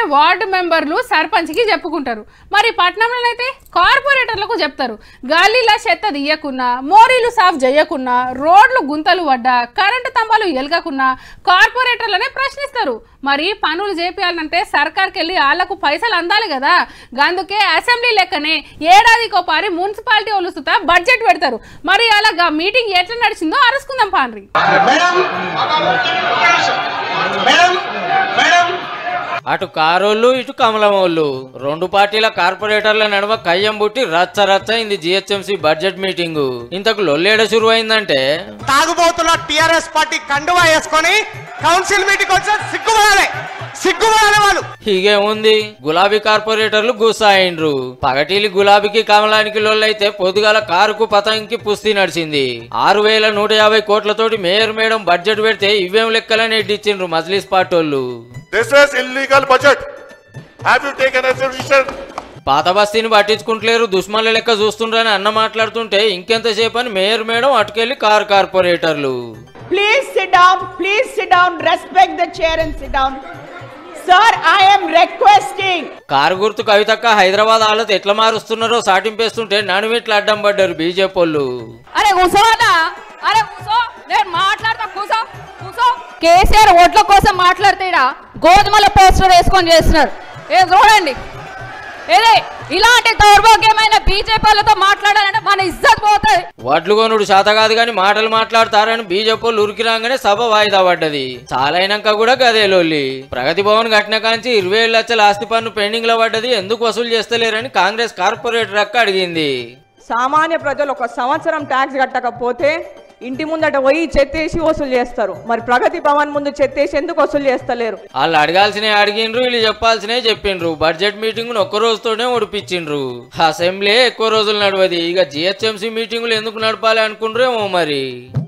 Ward మెంబర్లు సర్పంచ్కి చెప్పుకుంటారు మరి పట్టణంలో అయితే కార్పొరేటర్లకు చెప్తారు గాలిలా చెత్త తీయకున్నా మోరీలు సాఫ్ చేయకున్నా రోడ్లు గుంతలు పడ్డా కరెంటు స్తంభాలు ఎలగకున్నా కార్పొరేటర్లనే ప్రశ్నిస్తారు మరి పనులు చేపియాలంటే సర్కార్కి వెళ్ళి వాళ్ళకు పైసలు అందాలి కదా అందుకే అసెంబ్లీ లెక్కనే ఏడాదికో పారి మున్సిపాలిటీ వాళ్ళు సుతా బడ్జెట్ పెడతారు మరి అలా మీటింగ్ ఎట్లా నడిచిందో అరుసుకుందాం పాండ్రి మేడం మేడం మేడం అటు కారోళ్ళు ఇటు కమలమోళ్ళు రెండు పార్టీల కార్పొరేటర్ల నడుమ కయ్యం బుట్టి రచ్చ రచ్చ అయింది జిహెచ్ఎంసీ బడ్జెట్ మీటింగ్ ఇంతకు లొల్లేడ శురు అయిందంటే తాగుబోతుల టిఆర్ఎస్ పార్టీ కండువా వేసుకొని కౌన్సిల్ మీటింగ్ వచ్చి సిగ్గుపడాలి సిగ్గుపడాలి వాళ్ళు హీగేముంది గులాబీ కార్పొరేటర్లు గుస్సాయిండ్రు పగటిలి గులాబీకి కమలానికి లొల్లైతే పొద్దుగాల కారుకు పతంకి పుస్తీ నడిచింది ఆరు వేల నూట యాభై కోట్లతోటి మేయర్ మేడం బడ్జెట్ పెడితే ఇవేం లెక్కలని ఎడ్డిచ్చిండ్రు Majlis పార్టోళ్ళు This is illegal budget. Have you taken a decision? పాత బస్తీని పట్టించుకుంటలేరు దుష్మన్ల లెక్క చూస్తుండ్రని అన్న మాట్లాడుతుంటే ఇంకెంతసేపు అని మేయర్ మేడం అటుకెళ్లి కార్ కార్పొరేటర్లు Please sit down. Please sit down. Respect the chair and sit down. Sir, I am requesting. Car గుర్తు కవితక్క హైదరాబాద్ ఆలత ఎట్లా మారుస్తున్నారో సాటింపేస్తుంటే నడుమిట్లు అడ్డం పడ్డారు బీజేపీ వాళ్ళు అరే కూసో అన్నా అరే కూసో నేను మాట్లాడతా కూసో కూసో కేసీఆర్ ఓట్ల కోసం మాట్లాడితేడా గోధుమల పోస్టర్ వేసుకొని చేస్తున్నారు ఏ చూడండి ఏదే ఇలాంటి దౌర్భాగ్యమైన బీజేపీ వాళ్ళతో మాట్లాడాలంటే మన ఇజ్జత్ పోతుంది వడ్లు కొనుడు శాత కాదు కానీ మాటలు మాట్లాడతారని బీజేపీ వాళ్ళు ఉరికి రాగానే సభ వాయిదా పడ్డది చాలైనాక కూడా గదే లొల్లి ప్రగతి భవన్ కట్టిన కాంచి ఇరవై ఏడు లక్షల ఆస్తి పన్ను పెండింగ్ లో పడ్డది ఎందుకు వసూలు చేస్తలేరని కాంగ్రెస్ కార్పొరేటర్ అక్క అడిగింది సామాన్య ప్రజలు ఒక సంవత్సరం ట్యాక్స్ కట్టకపోతే ఇంటి ముందట పోయి చెత్తేసి వసూలు చేస్తారు మరి ప్రగతి భవన్ ముందు చెత్తేసి ఎందుకు వసూలు చేస్తలేరు వాళ్ళు అడగాల్సినవి అడిగిండ్రు వీళ్ళు చెప్పాల్సినవి చెప్పిండ్రు బడ్జెట్ మీటింగ్ ఒక్క రోజుతోనే ఒడిపించిండ్రు అసెంబ్లీ ఎక్కువ రోజులు నడవది ఇక జిహెచ్ఎంసీ మీటింగులు ఎందుకు నడపాలి అనుకుండ్రేమో మరి